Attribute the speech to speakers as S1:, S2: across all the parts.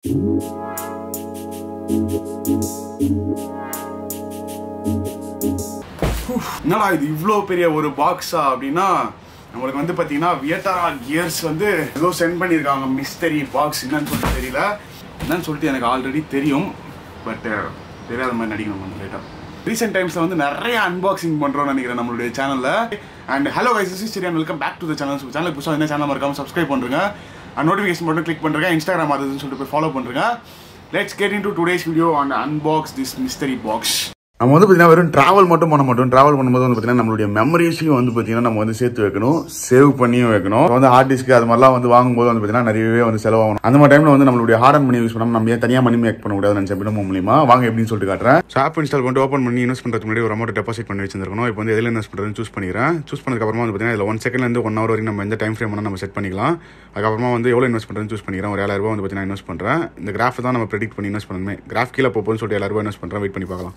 S1: என்னடா இது இவ்வளோ பெரிய ஒரு பாக்ஸா அப்படின்னா நம்மளுக்கு வந்து பார்த்தீங்கன்னா வியட்டாரா கியர்ஸ் வந்து ஏதோ சென்ட் பண்ணியிருக்காங்க மிஸ்டரி பாக்ஸ் என்னன்னு சொல்லிட்டு தெரியல என்னன்னு சொல்லிட்டு எனக்கு ஆல்ரெடி தெரியும் பட் தெரியாத மாதிரி நடிக்கணும் கொஞ்சம் லேட்டாக ரீசெண்ட் டைம்ஸில் வந்து நிறைய அன்பாக்சிங் பண்ணுறோம்னு நினைக்கிறேன் நம்மளுடைய சேனலில் அண்ட் ஹலோ கைஸ் இஸ் சரி welcome back to the channel channel புதுசாக என்ன சேனல் மறக்காம சப்ஸ்கிரைப் பண்ணுறேங்க அண்ட் நோட்டிஃபிகேஷன் மட்டும் கிளிக் பண்ணுறேங்க இன்ஸ்டாகிராம் அதுன்னு சொல்லிட்டு போய் ஃபாலோ பண்ணுறேங்க let's get into today's video and unbox this mystery box நம்ம வந்து பார்த்தீங்கன்னா வெறும் டிராவல் மட்டும் பண்ண மாட்டோம் டிராவல் பண்ணும்போது வந்து பார்த்தீங்கன்னா நம்மளுடைய மெமரிஸையும் வந்து பார்த்தீங்கன்னா நம்ம வந்து சேர்த்து வைக்கணும் சேவ் பண்ணியும் வைக்கணும் இப்ப வந்து ஹார்ட் டிஸ்க் அது மாதிரிலாம் வந்து வாங்கும்போது வந்து பார்த்தீங்கன்னா நிறையவே வந்து செலவாகணும் அந்த மாதிரி டைம்ல வந்து நம்மளுடைய ஹார்ட் அண்ட் மணி யூஸ் பண்ணாம நம்ம ஏன் தனியாக மணி மேக் பண்ண முடியாது நினச்ச விடமோ மூலியமா வாங்க எப்படின்னு சொல்லிட்டு காட்டுறேன் ஆப் இன்ஸ்டால் பண்ணிட்டு ஓப்பன் பண்ணி இன்வெஸ்ட் பண்ணுறதுக்கு முன்னாடி ஒரு அமௌண்ட் டெபாசிட் பண்ணி வச்சிருக்கணும் இப்போ வந்து எதில் இன்வெஸ்ட் பண்ணுறதுன்னு சூஸ் பண்ணிக்கிறேன் சூஸ் பண்ணதுக்கு அப்புறமா வந்து பார்த்தீங்கன்னா இதில் ஒன் செகண்ட்லேருந்து ஒன் ஹவர் வரைக்கும் நம்ம எந்த டைம் ஃப்ரேம் நம்ம செட் பண்ணிக்கலாம் அதுக்கப்புறமா வந்து எவ்வளோ இன்வெஸ்ட் பண்ணுறதுன்னு சூஸ் பண்ணிக்கிறேன் ஒரு ஏழாயிரம் ரூபாய் வந்து பார்த்தீங்கன்னா இன்வெஸ்ட் பண்ணுறேன் இந்த கிராஃப் தான் நம்ம ப்ரெடிக்ட் பண்ணி இன்வெஸ்ட் பண்ணணுமே கிராஃப் கீழே போகும்னு சொல்லிட்டு ஏழாயிரம் ரூபாய் இன்வெஸ்ட் பண்ணுறேன் வெயிட் பண்ணி பார்க்கலாம்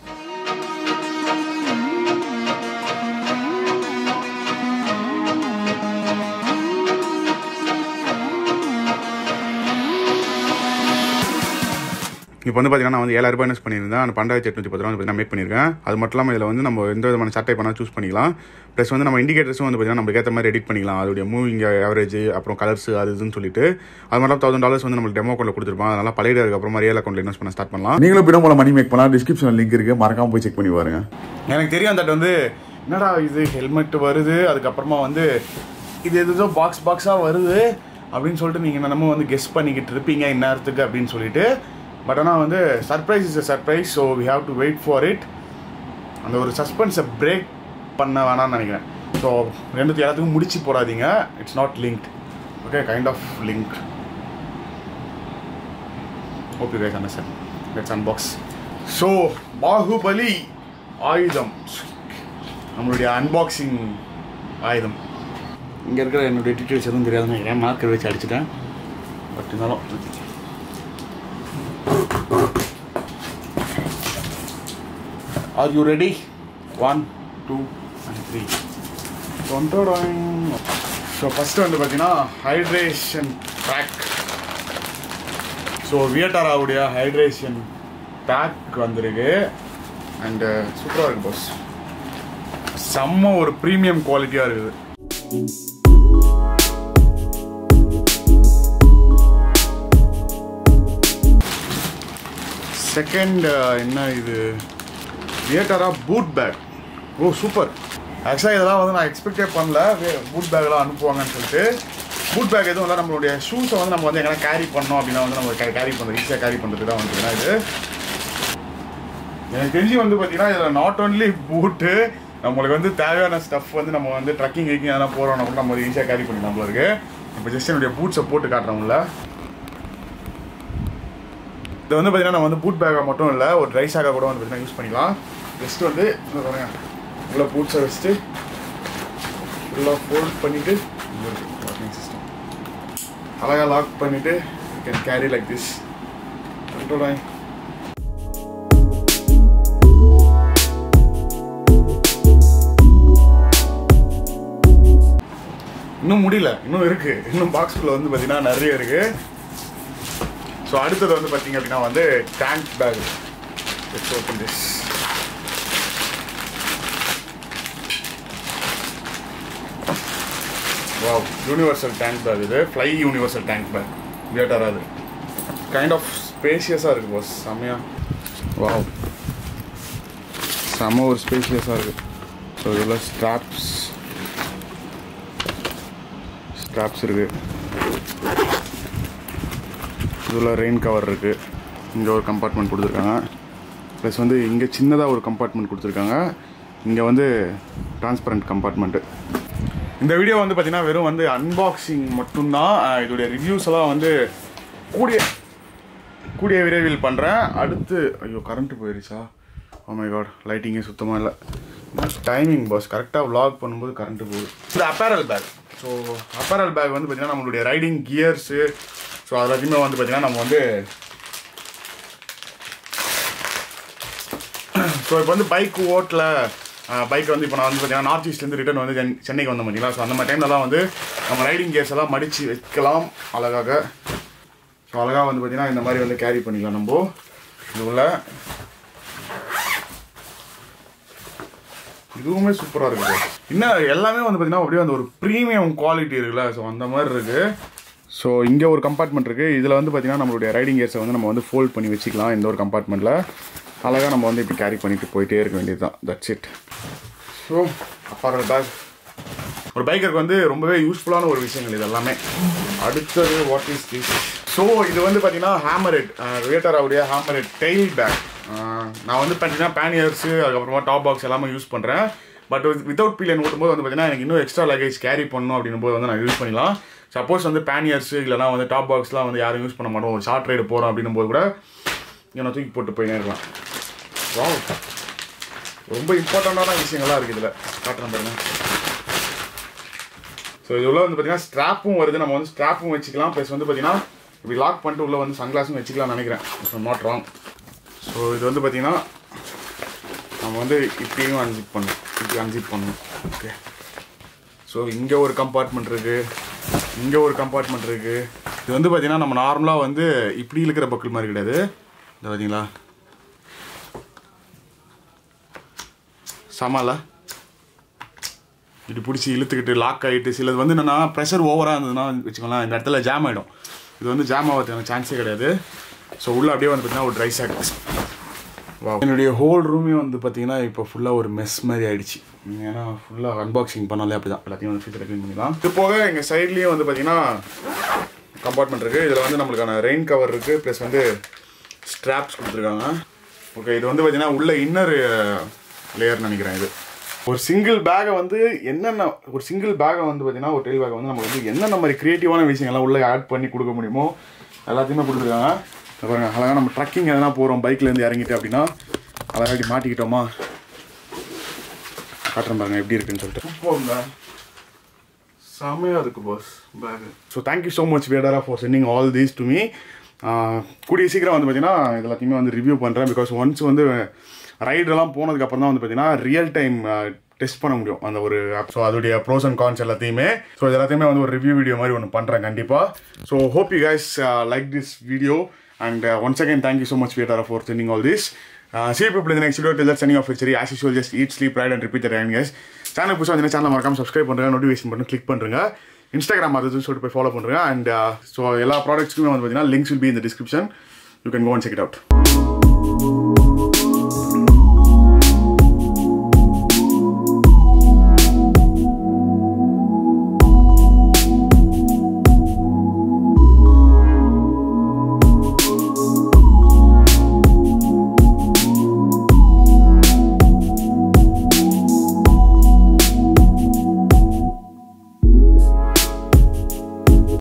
S1: இப்போ வந்து பார்த்தீங்கன்னா நான் வந்து ஏழாயிரம் ரூபாய் இன்வெஸ்ட் பண்ணியிருந்தேன் அந்த பண்டாயிரத்தி எட்நூற்றி பத்து ரூபா வந்து நான் மேக் பண்ணியிருக்கேன் அது மட்டும் இல்லாமல் இதில் வந்து நம்ம எந்த விதமான சட்டை பண்ணால் சூஸ் பண்ணிக்கலாம் ப்ளஸ் வந்து நம்ம இண்டிகேட்டர்ஸும் வந்து பார்த்தீங்கன்னா நம்மளுக்கு ஏற்ற மாதிரி எடிட் பண்ணிக்கலாம் அதோடைய மூவிங் ஆவரேஜ் அப்புறம் கலர்ஸ் அது இதுன்னு சொல்லிட்டு அது மட்டும் தௌசண்ட் டாலர்ஸ் வந்து நம்மளுக்கு டெமோ அக்கௌண்ட்டில் கொடுத்துருப்பான் அதனால் பழைய அதுக்கப்புறமா ரியல் அக்கௌண்ட்டில் இன்வெஸ்ட் பண்ண ஸ்டார்ட் பண்ணலாம் நீங்களும் பிடம் போல மணி மேக் பண்ணலாம் டிஸ்கிரிப்ஷன் லிங்க் இருக்குது மறக்காம போய் செக் பண்ணி பாருங்க எனக்கு தெரியும் தட் வந்து என்னடா இது ஹெல்மெட் வருது அதுக்கப்புறமா வந்து இது எதோ பாக்ஸ் பாக்ஸாக வருது அப்படின்னு சொல்லிட்டு நீங்கள் நம்ம வந்து கெஸ் பண்ணிக்கிட்டு இருப்பீங்க இந்நேரத்துக்கு அப்படின்னு சொல்லிட்டு பட் ஆனால் வந்து surprise is a surprise so we have to wait for it அந்த ஒரு சஸ்பென்ஸை பிரேக் பண்ண வேணாம்னு நினைக்கிறேன் ஸோ ரெண்டுத்து எல்லாத்துக்கும் முடிச்சு போடாதீங்க it's not linked okay kind of link okay guys understand let's unbox so Baahubali ஆயுதம் நம்மளுடைய அன்பாக்சிங் ஆயுதம் இங்கே இருக்கிற என்னுடைய டீட்டெயில்ஸ் எதுவும் தெரியாதுன்னு நினைக்கிறேன் மார்க்கர் வச்சு அடிச்சிட்டேன் பட் இருந்தாலும் are you ready one two and three so first வந்து பார்த்தீங்கன்னா ஹைட்ரேஷன் பேக் ஸோ வியட்டாராவுடைய ஹைட்ரேஷன் பேக் வந்திருக்கு அண்டு சூப்பராக இருக்கு பாஸ் செம்ம ஒரு ப்ரீமியம் குவாலிட்டியாக இருக்குது செகண்ட் என்ன இது Viaterra boot pack oh super ஆக்சுவலாக இதெல்லாம் வந்து நான் எக்ஸ்பெக்டே பண்ணல பூட் பேக்லாம் அனுப்புவாங்கன்னு சொல்லிட்டு பூட் பேக் எதுவும் இல்லை நம்மளுடைய ஷூஸை வந்து நம்ம வந்து எங்கன்னா கேரி பண்ணோம் அப்படின்னா வந்து நம்ம கேரி பண்ணுறது ஈஸியாக கேரி பண்ணுறதுக்கு தான் வந்து இது எனக்கு தெரிஞ்சு வந்து பார்த்தீங்கன்னா இதில் நாட் ஓன்லி பூட்டு நம்மளுக்கு வந்து தேவையான ஸ்டஃப் வந்து நம்ம வந்து ட்ரக்கிங் கிக்கிங் எதனா போகிறோம் கூட நம்ம ஈஸியாக கேரி பண்ணி நம்மளுக்கு இப்போ ஜஸ்ட் என்னுடைய பூட்ஸை போட்டு காட்டுறோம்ல இது வந்து பார்த்தீங்கன்னா நம்ம வந்து பூட் பேக்காக மட்டும் இல்லை ஒரு ட்ரை சாக்காக கூட வந்து பார்த்தீங்கன்னா யூஸ் பண்ணிக்கலாம் ஜஸ்ட் வந்து உள்ள பூட்ஸை வச்சுட்டு ஃபுல்லாக ஃபோல்ட் பண்ணிவிட்டு வாக்கிங் சிஸ்டம் அழகாக லாக் பண்ணிவிட்டு can carry like this control இன்னும் முடியல இன்னும் இருக்கு இன்னும் பாக்ஸ்குள்ள வந்து பார்த்தீங்கன்னா நிறைய இருக்கு ஸோ அடுத்தது வந்து பார்த்தீங்க அப்படின்னா வந்து tank bag let's open this wow universal tank bag இது ஃப்ளை யூனிவர்சல் டேங்க் பேக் வியட்டாக அது கைண்ட் ஆஃப் ஸ்பேஷியஸாக இருக்குது பாஸ் செம்மையா வாவ் செம்ம ஒரு ஸ்பேஷியஸாக இருக்குது ஸோ இதில் ஸ்ட்ராப்ஸ் ஸ்ட்ராப்ஸ் இருக்குது இதில் ரெயின் கவர் இருக்குது இங்கே ஒரு கம்பார்ட்மெண்ட் கொடுத்துருக்காங்க ப்ளஸ் வந்து இங்கே சின்னதாக ஒரு கம்பார்ட்மெண்ட் கொடுத்துருக்காங்க இங்கே வந்து டிரான்ஸ்பரண்ட் கம்பார்ட்மெண்ட்டு இந்த வீடியோ வந்து பார்த்தீங்கன்னா வெறும் வந்து அன்பாக்சிங் மட்டும்தான் இதோடைய ரிவ்யூஸ் எல்லாம் வந்து கூடிய கூடிய விரைவில் பண்ணுறேன் அடுத்து ஐயோ கரண்ட்டு போயிருச்சா ஓமை காட் லைட்டிங்கே சுத்தமாக இல்லை டைமிங் பாஸ் கரெக்டாக விலாக் பண்ணும்போது கரண்ட்டு போகுது இந்த apparel bag so apparel bag வந்து பார்த்தீங்கன்னா நம்மளுடைய ரைடிங் கியர்ஸு ஸோ அது எல்லாத்தையுமே வந்து பார்த்தீங்கன்னா நம்ம வந்து ஸோ இப்போ வந்து பைக் ஓட்டல பைக் வந்து இப்போ நான் வந்து பார்த்தீங்கன்னா நார்த் ஈஸ்ட்லேருந்து ரிட்டர்ன் வந்து சென் சென்னைக்கு வந்த பார்த்தீங்களா ஸோ அந்த மாதிரி டைம்லலாம் வந்து நம்ம ரைடிங் கேர்ஸ் எல்லாம் மடித்து வைக்கலாம் அழகாக ஸோ ஸோ அழகாக வந்து பார்த்தீங்கன்னா இந்த மாதிரி வந்து கேரி பண்ணிக்கலாம் நம்ம இது உள்ள இதுவுமே சூப்பராக இருக்குது இன்னும் எல்லாமே வந்து பார்த்தீங்கன்னா அப்படியே அந்த ஒரு ப்ரீமியம் குவாலிட்டி இருக்குல்ல ஸோ அந்த மாதிரி இருக்குது ஸோ இங்கே ஒரு கம்பார்ட்மெண்ட் இருக்குது இதில் வந்து பார்த்தீங்கன்னா நம்மளுடைய ரைடிங் கியர்ஸை வந்து நம்ம வந்து ஃபோல்ட் பண்ணி வச்சுக்கலாம் இந்த ஒரு கம்பார்ட்மெண்ட்டில் அழகாக நம்ம வந்து இப்படி கேரி பண்ணிட்டு போயிட்டே இருக்க வேண்டியது தான் தட்ஸ் இட் ஸோ அப்பாரோட பேக் ஒரு பைக்கருக்கு வந்து ரொம்பவே யூஸ்ஃபுல்லான ஒரு விஷயங்கள் இது எல்லாமே அடுத்தது வாட் இஸ் திஸ் ஸோ இது வந்து பார்த்தீங்கன்னா ஹேமரெட் வேட்டராவுடைய ஹேமரெட் டெய்ல் பேக் நான் வந்து பார்த்தீங்கன்னா பேனியர்ஸு அதுக்கப்புறமா டாப் பாக்ஸ் எல்லாமே யூஸ் பண்ணுறேன் பட் வித்தவுட் பீலியன் ஓட்டும்போது வந்து பார்த்தீங்கன்னா எனக்கு இன்னும் எக்ஸ்ட்ரா லக்கேஜ் கேரி பண்ணணும் அப்படின்னும் போது வந்து நான் யூஸ் பண்ணிக்கலாம் சப்போஸ் வந்து பேனியர்ஸ் இல்லைனா வந்து டாப் பாக்ஸ்லாம் வந்து யாரும் யூஸ் பண்ண மாட்டோம் ஒரு ஷார்ட் ரைடு போகிறோம் அப்படின்னும் போது கூட இதை நான் தூக்கி போட்டு போயினே இருக்கலாம் வாவ் ரொம்ப இம்பார்ட்டண்ட்டான விஷயங்கள்லாம் இருக்குது இதில் காட்டுறேன் பாருங்க ஸோ இது உள்ள வந்து பார்த்தீங்கன்னா ஸ்ட்ராப்பும் வருது நம்ம வந்து ஸ்ட்ராப்பும் வச்சுக்கலாம் ப்ளஸ் வந்து பார்த்தீங்கன்னா இப்படி லாக் பண்ணிட்டு உள்ள வந்து சன்கிளாஸும் வச்சுக்கலாம்னு நினைக்கிறேன் இஃப் நாட் ராங் ஸோ இது வந்து பார்த்தீங்கன்னா நம்ம வந்து இப்படியும் அன்சிப் பண்ணணும் இப்படி அன்சிப் பண்ணணும் ஓகே ஸோ இங்கே ஒரு கம்பார்ட்மெண்ட் இருக்குது இங்கே ஒரு கம்பார்ட்மெண்ட் இருக்குது இது வந்து பார்த்தீங்கன்னா நம்ம நார்மலாக வந்து இப்படி இருக்கிற பக்கல் மாதிரி கிடையாது இந்த பார்த்தீங்களா சமால இப்படி பிடிச்சி இழுத்துக்கிட்டு லாக் ஆகிட்டு சிலது வந்து என்னென்னா ப்ரெஷர் ஓவராக இருந்ததுன்னா வச்சுக்கோங்களேன் இந்த இடத்துல ஜாம் ஆகிடும் இது வந்து ஜாம் ஆகிறதுக்கான சான்ஸே கிடையாது ஸோ உள்ளே அப்படியே வந்து பார்த்தீங்கன்னா ஒரு ட்ரை சாக் வா என்னுடைய ஹோல் ரூமே வந்து பார்த்தீங்கன்னா இப்போ ஃபுல்லாக ஒரு மெஸ் மாதிரி ஆயிடுச்சு ஏன்னா ஃபுல்லாக அன்பாக்சிங் பண்ணாலே அப்படி தான் எல்லாத்தையும் வந்து ஃபியூச்சர் க்ளீன் பண்ணிடலாம் இது போக எங்கள் சைட்லேயும் வந்து பார்த்தீங்கன்னா கம்பார்ட்மெண்ட் இருக்குது இதில் வந்து நம்மளுக்கான ரெயின் கவர் இருக்குது ப்ளஸ் வந்து ஸ்ட்ராப்ஸ் கொடுத்துருக்காங்க ஓகே இது வந்து பார்த்தீங்கன்னா உள்ள இன்னர் லேயர் நினைக்கிறேன் இது ஒரு சிங்கிள் பேக்கை வந்து என்னென்ன ஒரு சிங்கிள் பேக்கை வந்து பார்த்தீங்கன்னா ஒரு டெயில் பேக்கை வந்து நம்ம வந்து என்னென்ன மாதிரி க்ரியேட்டிவான விஷயங்கள்லாம் உள்ளே ஆட் பண்ணி கொடுக்க முடியுமோ எல்லாத்தையுமே கொடுத்துருக்காங்க இதை பாருங்க அழகாக நம்ம ட்ரக்கிங் எதனா போகிறோம் பைக்லேருந்து இறங்கிட்டு அப்படின்னா அழகாட்டி மாட்டிக்கிட்டோமா காட்டுறேன் பாருங்க எப்படி இருக்குன்னு சொல்லிட்டு போங்க செமையாக இருக்கு boss bag so thank you so much Viaterra for sending all these to me கூடிய சீக்கிரம் வந்து பார்த்தீங்கன்னா இது எல்லாத்தையுமே வந்து ரிவ்யூ பண்ணுறேன் பிகாஸ் ஒன்ஸ் வந்து ரைடெல்லாம் போனதுக்கப்புறம் தான் வந்து பார்த்தீங்கன்னா ரியல் டைம் டெஸ்ட் பண்ண முடியும் அந்த ஒரு ஸோ அதோடைய ப்ரோஸ் அண்ட் கான்ஸ் எல்லாத்தையுமே ஸோ இது எல்லாத்தையுமே வந்து ஒரு ரிவ்யூ வீடியோ மாதிரி ஒன்று பண்ணுறேன் கண்டிப்பாக so hope you guys like this video and once again thank you so much Viaterra for sending all this see people in the next video till that sending off it's as usual just eat sleep ride and repeat the time guys channel புதுசாக வந்து channel மறக்காம subscribe பண்ணுறேன் notification பண்ணி click பண்ணுறேங்க Instagram அதுன்னு சொல்லிட்டு போய் follow பண்ணுறேன் அண்ட் ஸோ எல்லா ப்ராடக்ட்ஸ்க்குமே வந்து பார்த்தீங்கன்னா லிங்க்ஸ் வில் பி இந்த description you can go and check it out